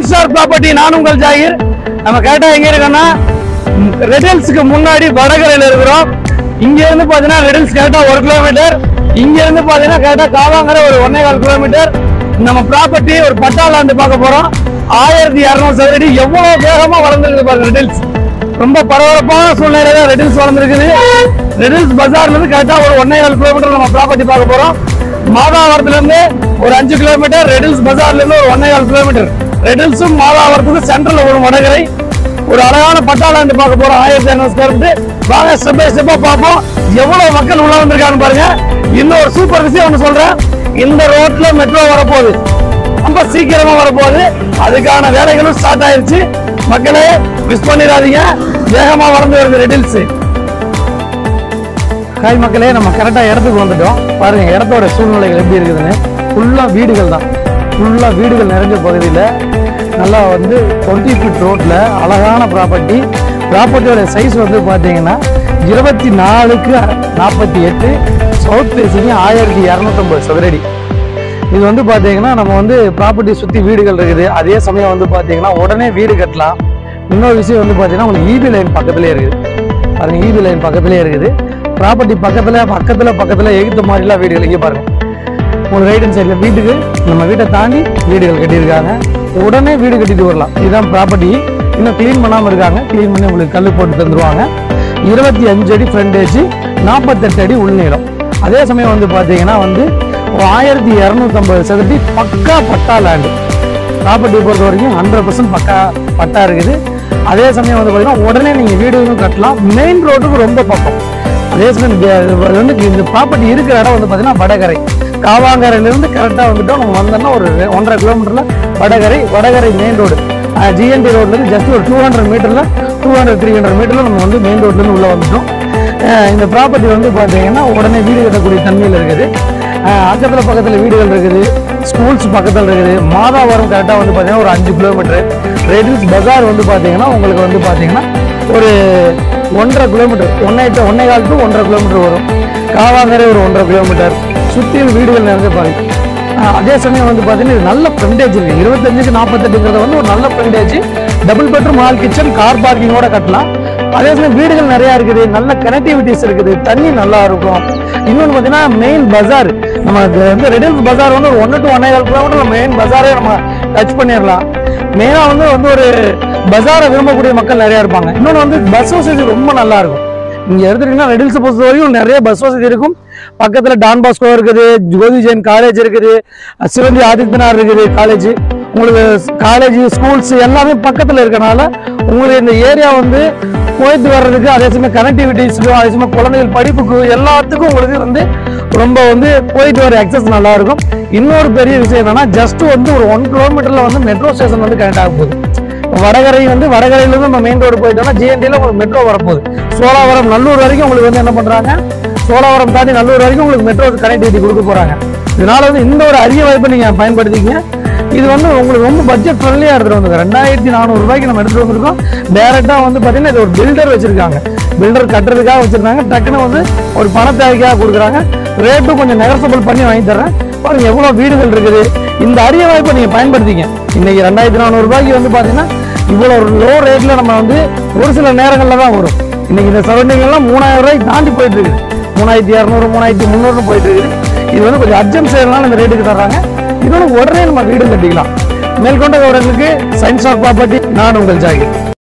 science star property நான் உங்கள் ஜாகிர் நம்ம கரெக்டா எங்க இருக்கோம்னா ரெடில்ஸ்க்கு முன்னாடி வடகரையில இருக்கிறோம் இங்க இருந்து பாத்தீங்கன்னா ரெடில்ஸ் கரெக்டா ஒரு கிலோமீட்டர் இங்க இருந்து பாத்தீங்கன்னா கரெக்டா காவாங்கர ஒரு ஒன்னே கால் கிலோமீட்டர் நம்ம ப்ராப்பர்ட்டி ஒரு பட்டா லேண்ட் பார்க்க போறோம் ஆயிரத்தி இரநூறு சதுரடி எவ்வளவு வேகமா வளர்ந்துருக்கு பாருங்க ரெடில்ஸ் ரொம்ப பரபரப்பான சூழ்நிலையில தான் ரெடில்ஸ் வளர்ந்துருக்குது ரெடில்ஸ் பஜார்ல இருந்து கரெக்டா ஒரு ஒன்னே கால் கிலோமீட்டர் நம்ம ப்ராப்பர்ட்டி பார்க்க போறோம் மாதாவரத்துல இருந்து ஒரு அஞ்சு கிலோமீட்டர் ரெடில்ஸ் பஜார்ல இருந்து ஒரு ஒன்னே கால் கிலோமீட்டர் ரெடில்ஸும் மாதாவரத்துக்கு சென்ட்ரல்ல ஒரு வடகரை ஒரு அழகான பட்டாளாண்டு பார்க்க போறோம் ஆயிரத்தி இரநூறு ஸ்கொயர் ஃபீட் வாங்க ஸ்டெப் பை ஸ்டெப்பா பார்ப்போம் எவ்வளவு மக்கள் உள்ள வந்திருக்காங்க பாருங்க இன்னும் ஒரு சூப்பர் விஷயம் ஒன்று சொல்றேன் இந்த ரோட்ல மெட்ரோ வரப்போகுது ரொம்ப சீக்கிரமா வரப்போகுது அதுக்கான வேலைகளும் ஸ்டார்ட் ஆயிருச்சு மக்களே மிஸ் பண்ணிடாதீங்க வேகமா வளர்ந்து வருது ரெடில்ஸ் ஹாய் மக்களே நம்ம கரெக்டாக இடத்துக்கு வந்துட்டோம் பாருங்க இடத்தோட சூழ்நிலைகள் எப்படி இருக்குதுன்னு ஃபுல்லாக வீடுகள் தான் ஃபுல்லாக வீடுகள் நிறைஞ்ச பகுதியில் நல்லா வந்து டுவெண்ட்டி ஃபீட் ரோட்டில் அழகான ப்ராப்பர்ட்டி ப்ராப்பர்ட்டியோட சைஸ் வந்து பார்த்தீங்கன்னா இருபத்தி நாலுக்கு நாற்பத்தி எட்டு சவுத் ஃபேஸிங் ஆயிரத்தி இரநூத்தம்பது சதுரடி இது வந்து பார்த்தீங்கன்னா நம்ம வந்து ப்ராப்பர்ட்டி சுற்றி வீடுகள் இருக்குது அதே சமயம் வந்து பார்த்தீங்கன்னா உடனே வீடு கட்டலாம் இன்னொரு விஷயம் வந்து பார்த்தீங்கன்னா உங்களுக்கு ஈபி லைன் பக்கத்துலேயே இருக்குது பாருங்க ஈபி லைன் பக்கத்துலேயே இருக்குது ப்ராப்பர்ட்டி பக்கத்தில் பக்கத்தில் பக்கத்தில் எகுத்த மாதிரிலாம் வீடுகள் இங்கே பாருங்க ஒரு ரைட் ஹேண்ட் சைடில் வீட்டுக்கு நம்ம வீட்டை தாண்டி வீடுகள் கட்டியிருக்காங்க உடனே வீடு கட்டிட்டு வரலாம் இதுதான் ப்ராப்பர்ட்டி இன்னும் க்ளீன் பண்ணாமல் இருக்காங்க க்ளீன் பண்ணி உங்களுக்கு கல் போட்டு தந்துருவாங்க இருபத்தி அஞ்சு அடி ஃப்ரண்டேஜ் நாற்பத்தெட்டு அடி உள்நீளம் அதே சமயம் வந்து பார்த்தீங்கன்னா வந்து ஆயிரத்தி இரநூத்தம்பது சதுரடி பக்கா பட்டா லேண்டு ப்ராப்பர்ட்டி பொறுத்த வரைக்கும் ஹண்ட்ரட் பர்சன்ட் பக்கா பட்டா இருக்குது அதே சமயம் வந்து பார்த்தீங்கன்னா உடனே நீங்கள் வீடுகளும் கட்டலாம் மெயின் ரோட்டுக்கு ரொம்ப பக்கம் அதே சமயம் இந்த- இது வந்து இந்த ப்ராப்பர்ட்டி இருக்கிற இடம் வந்து பார்த்தீங்கன்னா வடகரை காவாங்கரையிலேருந்து கரெக்டாக வந்துட்டோம் நம்ம வந்தோம்னா ஒரு ரெ- ஒன்றரை கிலோமீட்டரில் Vadakarai Vadakarai main road GNT ரோட்லேருந்து ஜஸ்ட் ஒரு டூ ஹண்ட்ரட் மீட்டரில் டூ ஹண்ட்ரட் த்ரீ ஹண்ட்ரட் மீட்டரில் நம்ம வந்து மெயின் ரோட்லேருந்து உள்ளே வந்துட்டோம் அஹ் இந்த ப்ராப்பர்ட்டி வந்து பார்த்தீங்கன்னா உடனே வீடு கட்டக்கூடிய தன்மையில் இருக்குது அக்கத்தில் பக்கத்தில் வீடுகள் இருக்குது ஸ்கூல்ஸ் பக்கத்தில் இருக்குது மாதாவரம் கரெக்டாக வந்து பார்த்தீங்கன்னா ஒரு அஞ்சு கிலோமீட்டர் ரெடில்ஸ் பஜார் வந்து பார்த்தீங்கன்னா உங்களுக்கு வந்து பார்த்தீங்கன்னா ஒரு ஒன்றரை கிலோமீட்டர் ஒன்னே to- ஒன்னே கால் டு ஒன்றரை கிலோமீட்டர் வரும் காவாங்கரை ஒரு ஒன்றரை கிலோமீட்டர் சுற்றியும் வீடுகள் நிறைஞ்ச பாருங்க ஆஹ் அதே சமயம் வந்து பார்த்தீங்கன்னா இது நல்ல ஃப்ரண்டேஜ் இருக்கு இருபத்தஞ்சுக்கு நாற்பத்தெட்டுங்கிறத வந்து ஒரு நல்ல frontage double bedroom hall kitchen car பார்க்கிங்கோட கட்டலாம் அதே சமயம் வீடுகள் நிறைய இருக்குது நல்ல கனெக்டிவிட்டிஸ் இருக்குது தண்ணி நல்லா இருக்கும் இன்னொன்று பார்த்தீங்கன்னா மெயின் பஜார் நம்ம இது வந்து ரெடில்ஸ் பஜார் வந்து ஒரு ஒன்று டு ஒன்னே கால் கிலோமீட்டர் மெயின் பஜாரே நம்ம டச் பண்ணிடலாம் மெயினாக வந்து வந்து ஒரு பஜாரை விரும்பக்கூடிய மக்கள் நிறைய இருப்பாங்க இன்னொன்று வந்து பஸ் வசதி ரொம்ப நல்லா இருக்கும் இங்க எடுத்துட்டீங்கன்னா ரெடில்ஸ் பொறுத்த வரைக்கும் நிறைய பஸ் வசதி இருக்கும் பக்கத்துல டான் பாஸ்கோ இருக்குது ஜோதி ஜெயின் காலேஜ் இருக்குது சிவந்தி ஆதித்யநாத் இருக்குது காலேஜ் உங்களுக்கு காலேஜ் ஸ்கூல்ஸ் எல்லாமே பக்கத்துல இருக்கனால உங்களுக்கு இந்த ஏரியா வந்து போயிட்டு வர்றதுக்கு அதே சமயம் கனெக்டிவிட்டிஸ்க்கும் அதே சமயம் குழந்தைகள் படிப்புக்கு எல்லாத்துக்கும் உங்களுக்கு வந்து ரொம்ப வந்து போயிட்டு வர அக்சஸ் நல்லா இருக்கும் இன்னொரு பெரிய விஷயம் என்னன்னா ஜஸ்ட் வந்து ஒரு ஒன் கிலோமீட்டர்ல வந்து மெட்ரோ ஸ்டேஷன் வந்து கனெக்ட் ஆக போகுது வடகரை வந்து வடகரையில இருந்து நம்ம மெயின் ரோடு போயிட்டோம்னா ஜிஎன்டில உங்களுக்கு மெட்ரோ வரப்போகுது சோலாவரம் நல்லூர் வரைக்கும் உங்களுக்கு வந்து என்ன பண்றாங்க சோலாவரம் தாண்டி நல்லூர் வரைக்கும் உங்களுக்கு மெட்ரோ கனெக்டிவிட்டி கொடுக்க போறாங்க இதனால வந்து இந்த ஒரு அரிய வாய்ப்பை நீங்க பயன்படுத்திக்கங்க இது வந்து உங்களுக்கு ரொம்ப பட்ஜெட் ஃப்ரெண்ட்லியா எடுத்துட்டு வந்துருக்கோம் ரெண்டாயிரத்தி நானூறு ரூபாய்க்கு நம்ம எடுத்துட்டு வந்திருக்கோம் டேரக்டா வந்து பாத்தீங்கன்னா இது ஒரு பில்டர் வச்சிருக்காங்க பில்டர் கட்டுறதுக்காக வச்சிருக்காங்க டக்குன்னு வந்து ஒரு பண தேவைக்காக கொடுக்குறாங்க ரேட்டும் கொஞ்சம் நெகசபிள் பண்ணி வாங்கி தர்றேன் பாருங்க எவ்வளவு வீடுகள் இருக்குது இந்த அரிய வாய்ப்பை நீங்க பயன்படுத்திக்க இன்னைக்கு ரெண்டாயிரத்தி நானூறு ரூபாய்க்கு வந்து பாத்தீங்கன்னா இவ்வளவு ஒரு லோ ரேட்ல நம்ம வந்து ஒரு சில நேரங்கள்ல தான் வரும் இன்னைக்கு இந்த சரௌண்டிங் எல்லாம் மூணாயிரம் ரூபாய்க்கு தாண்டி போயிட்டு இருக்குது மூணாயிரத்தி இரநூறு மூணாயிரத்தி முந்நூறு போயிட்டு இருக்குது இது வந்து கொஞ்சம் அர்ஜென்ட் செய்யறதுனால இந்த ரேட்டுக்கு தர்றாங்க இதோட உடனே நம்ம வீடு கட்டிக்கலாம் மேற்கொண்ட விவரங்களுக்கு சயின்ஸ் ஆஃப் ப்ராப்பர்ட்டி நான் உங்கள் ஜாகிர்